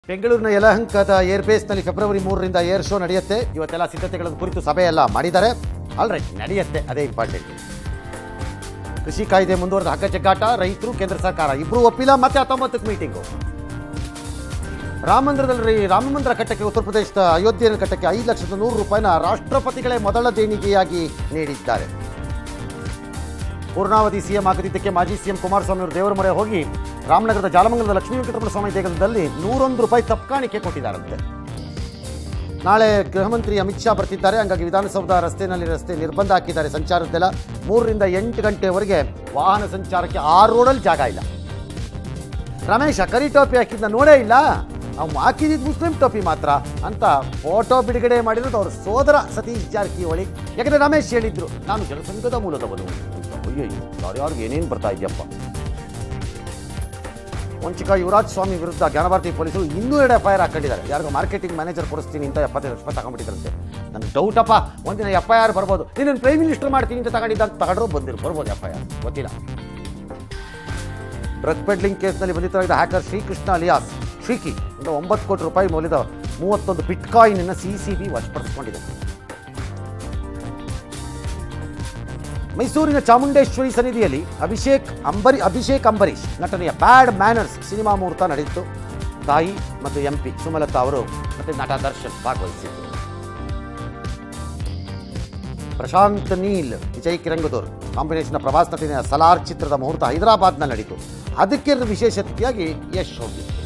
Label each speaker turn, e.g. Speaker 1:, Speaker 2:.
Speaker 1: ಬೆಂಗಳೂರಿನ ಯಲಹಂಕದ ಏರ್ಬೇಸ್ನಲ್ಲಿ ಫೆಬ್ರವರಿ ಮೂರರಿಂದ ಏರ್ ಶೋ ನಡೆಯುತ್ತೆ ಇವತ್ತೆಲ್ಲ ಸಿದ್ಧತೆಗಳ ಕುರಿತು ಸಭೆ ಎಲ್ಲ ಮಾಡಿದ್ದಾರೆ ಆಲ್ರೈಟ್ ನಡೆಯುತ್ತೆ ಅದೇ ಇಂಪಾರ್ಟೆಂಟ್ ಕೃಷಿ ಕಾಯ್ದೆ ಮುಂದುವರೆದ ಹಗ್ಗ ಜಗ್ಗಾಟ ರೈತರು ಕೇಂದ್ರ ಸರ್ಕಾರ ಇಬ್ಬರು ಒಪ್ಪಿಲ್ಲ ಮತ್ತೆ ಹತ್ತೊಂಬತ್ತಕ್ಕೆ ಮೀಟಿಂಗು ರಾಮ ಮಂದಿರದಲ್ಲಿ ರಾಮ ಮಂದಿರ ಕಟ್ಟಕ್ಕೆ ಉತ್ತರ ಪ್ರದೇಶದ ಅಯೋಧ್ಯೆಯ ಕಟ್ಟಕ್ಕೆ ಐದು ಲಕ್ಷದ ನೂರು ರೂಪಾಯಿನ ರಾಷ್ಟ್ರಪತಿಗಳೇ ಮೊದಲ ದೇಣಿಗೆಯಾಗಿ ನೀಡಿದ್ದಾರೆ ಪೂರ್ಣಾವಧಿ ಸಿಎಂ ಆಗದಿದ್ದಕ್ಕೆ ಮಾಜಿ ಸಿಎಂ ಕುಮಾರಸ್ವಾಮಿ ಅವರು ದೇವರ ಮೊರೆ ಹೋಗಿ ರಾಮನಗರದ ಜಾಲಮಂಗಲದ ಲಕ್ಷ್ಮೀ ವೆಂಕಟರಮಣ ಸ್ವಾಮಿ ದೇಗುಲದಲ್ಲಿ ನೂರೊಂದು ರೂಪಾಯಿ ತಪ್ಕಾಣಿಕೆ ಕೊಟ್ಟಿದ್ದಾರಂತೆ ನಾಳೆ ಗೃಹ ಮಂತ್ರಿ ಅಮಿತ್ ಶಾ ಬರ್ತಿದ್ದಾರೆ ಹಂಗಾಗಿ ವಿಧಾನಸೌಧ ರಸ್ತೆಯಲ್ಲಿ ರಸ್ತೆ ನಿರ್ಬಂಧ ಹಾಕಿದ್ದಾರೆ ಸಂಚಾರದ್ದೆಲ್ಲ ಮೂರರಿಂದ ಎಂಟು ಗಂಟೆವರೆಗೆ ವಾಹನ ಸಂಚಾರಕ್ಕೆ ಆ ರೋಡಲ್ಲಿ ಜಾಗ ಇಲ್ಲ ರಮೇಶ ಕರಿ ಟೋಪಿ ಹಾಕಿದ್ನ ನೋಡೇ ಇಲ್ಲ ಅವ್ನು ಹಾಕಿದ್ದು ಮುಸ್ಲಿಂ ಟೋಪಿ ಮಾತ್ರ ಅಂತ ಫೋಟೋ ಬಿಡುಗಡೆ ಮಾಡಿರೋದು ಅವ್ರ ಸೋದರ ಸತೀಶ್ ಜಾರಕಿಹೊಳಿ ಯಾಕಂದ್ರೆ ರಮೇಶ್ ಹೇಳಿದ್ರು ನಾನು ಜನಸಂಘದ ಮೂಲದವನು ಅಂತ. ಅಯ್ಯಯ್ಯೋ ಯಾರ್ಯಾರಿಗೆ ಏನೇನು ಬರ್ತಾ ಇದೆಯಪ್ಪ ವಂಚಿಕ ಯುವರಾಜ್ ಸ್ವಾಮಿ ವಿರುದ್ಧ ಜ್ಞಾನಭಾರತಿ ಪೊಲೀಸರು ಇನ್ನೂ ಎರಡು ಎಫ್ ಐ ಆರ್ ಹಾಕೊಂಡಿದ್ದಾರೆ ಯಾರಿಗೋ ಮಾರ್ಕೆಟಿಂಗ್ ಮ್ಯಾನೇಜರ್ ಕೊಡಿಸ್ತೀನಿ ಅಂತ ಎಪ್ಪತ್ತೈದು ಲಕ್ಷ ರೂಪಾಯಿ ತಗೊಂಡ್ಬಿಟ್ಟಿದ್ರಂತೆ ನನಗೆ ಡೌಟಪ್ಪ ಒಂದಿನ ಎಫ್ ಐ ಆರ್ ಬರ್ಬೋದು ನೀನು ಪ್ರೈಮ್ ಮಿನಿಸ್ಟರ್ ಮಾಡ್ತೀನಿ ಅಂತ ತಗೊಂಡಿದ್ದ ಅಂತ ತಗೊಂಡ್ರು ಬಂದಿರು ಬರ್ಬೋದು ಎಫ್ ಐ ಆರ್ ಗೊತ್ತಿಲ್ಲ ಡ್ರಗ್ ಪೆಡ್ಲಿಂಗ್ ಕೇಸ್ನಲ್ಲಿ ಬಂಧಿತರಾಗಿದ್ದ ಹ್ಯಾಕರ್ ಶ್ರೀಕೃಷ್ಣ ಅಲಿಯಾಸ್ ಶ್ರೀಕಿ ಅಂತ ಒಂಬತ್ತು ಕೋಟಿ ರೂಪಾಯಿ ಮೌಲ್ಯದ ಮೂವತ್ತೊಂದು ಬಿಟ್ಕಾಯಿನ್ ಸಿ ಸಿ ಬಿ ವಶಪಡಿಸಿಕೊಂಡಿದೆ ಮೈಸೂರಿನ ಚಾಮುಂಡೇಶ್ವರಿ ಸನ್ನಿಧಿಯಲ್ಲಿ ಅಭಿಷೇಕ್ ಅಂಬರಿ ಅಭಿಷೇಕ್ ಅಂಬರೀಶ್ ನಟನೆಯ ಬ್ಯಾಡ್ ಮ್ಯಾನರ್ಸ್ ಸಿನಿಮಾ ಮುಹೂರ್ತ ನಡೆಯಿತು ತಾಯಿ ಮತ್ತು ಎಂ ಪಿ ಸುಮಲತಾ ಅವರು ಮತ್ತು ನಟ ದರ್ಶನ್ ಭಾಗವಹಿಸಿದ್ರು ಪ್ರಶಾಂತ್ ನೀಲ್ ವಿಜಯ್ ಕಿರಂಗದೂರ್ ಕಾಂಬಿನೇಷನ್ ಪ್ರವಾಸ ನಟನೆಯ ಸಲಾರ್ ಚಿತ್ರದ ಮುಹೂರ್ತ ಹೈದರಾಬಾದ್ನಲ್ಲಿ ನಡೀತು ಅದಕ್ಕೆ ವಿಶೇಷತೆಯಾಗಿ ಯಶ್ ಹೋಗಿತ್ತು